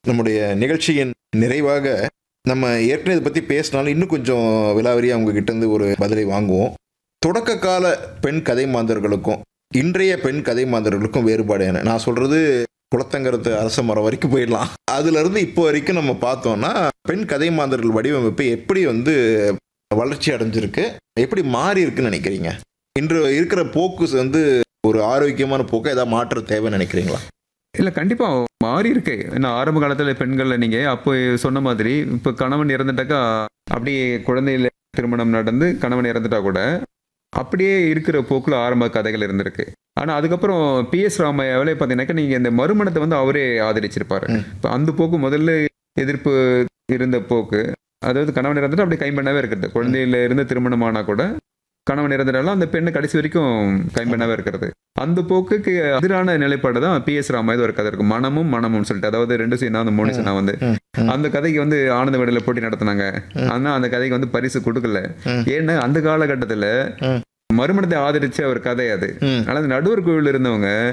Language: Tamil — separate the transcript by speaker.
Speaker 1: நம்முடைய நிகழ்ச்சியின் நிறைவாக நம்ம ஏற்கனவே இதை பற்றி பேசினாலும் இன்னும் கொஞ்சம் விலாவரியாக உங்ககிட்ட இருந்து ஒரு பதிலை வாங்குவோம் தொடக்க கால பெண் கதை மாந்தர்களுக்கும் இன்றைய பெண் கதை மாந்தர்களுக்கும் வேறுபாடு என்ன நான் சொல்றது குளத்தங்கரத்து அரச மரம் வரைக்கும் போயிடலாம் அதுல இருந்து இப்போ வரைக்கும் நம்ம பார்த்தோம்னா பெண் கதை மாந்தர்கள் வடிவமைப்பு எப்படி வந்து வளர்ச்சி அடைஞ்சிருக்கு எப்படி மாறி இருக்குன்னு நினைக்கிறீங்க இன்று இருக்கிற போக்கு வந்து ஒரு ஆரோக்கியமான போக்கு ஏதாவது மாற்றம் தேவைன்னு நினைக்கிறீங்களா
Speaker 2: இல்லை கண்டிப்பாக மாறி இருக்கு ஏன்னா ஆரம்ப காலத்தில் பெண்களில் நீங்கள் அப்போ சொன்ன மாதிரி இப்போ கணவன் இறந்துட்டாக்கா அப்படியே குழந்தையில திருமணம் நடந்து கணவன் இறந்துட்டா கூட அப்படியே இருக்கிற போக்குல ஆரம்ப கதைகள் இருந்திருக்கு ஆனால் அதுக்கப்புறம் பிஎஸ் ராமையாவில் பார்த்தீங்கன்னாக்கா நீங்கள் இந்த மறுமணத்தை வந்து அவரே ஆதரிச்சிருப்பாரு
Speaker 1: ம்.
Speaker 2: இப்போ அந்த போக்கு முதல்ல எதிர்ப்பு இருந்த போக்கு அதாவது கணவன் இறந்துட்டு அப்படியே கைம்பெண்ணாவே இருக்கிறது குழந்தையில இருந்து திருமணம் ஆனா கூட கணவன் இறந்துட்டாலும் அந்த பெண்ணு கடைசி வரைக்கும் கைம்பெண்ணாவே இருக்கிறது அந்த போக்குக்கு எதிரான நிலைப்பாடு தான் பி எஸ் ராமாயது ஒரு கதை இருக்கு மனமும் மனமும் சொல்லிட்டு அதாவது ரெண்டு சீனா அந்த மூணு சீனா வந்து
Speaker 1: ம், ம்.
Speaker 2: அந்த கதைக்கு வந்து ஆனந்த விடல போட்டி நடத்தினாங்க
Speaker 1: ம்.
Speaker 2: ஆனா அந்த கதைக்கு வந்து பரிசு கொடுக்கல
Speaker 1: ம்.
Speaker 2: ஏன்னா அந்த காலகட்டத்துல
Speaker 1: ம்.
Speaker 2: மறுமணத்தை ஆதரிச்ச ஒரு கதை அது
Speaker 1: ம்
Speaker 2: ஆனா அந்த நடுவர் குழுவில் இருந்தவங்க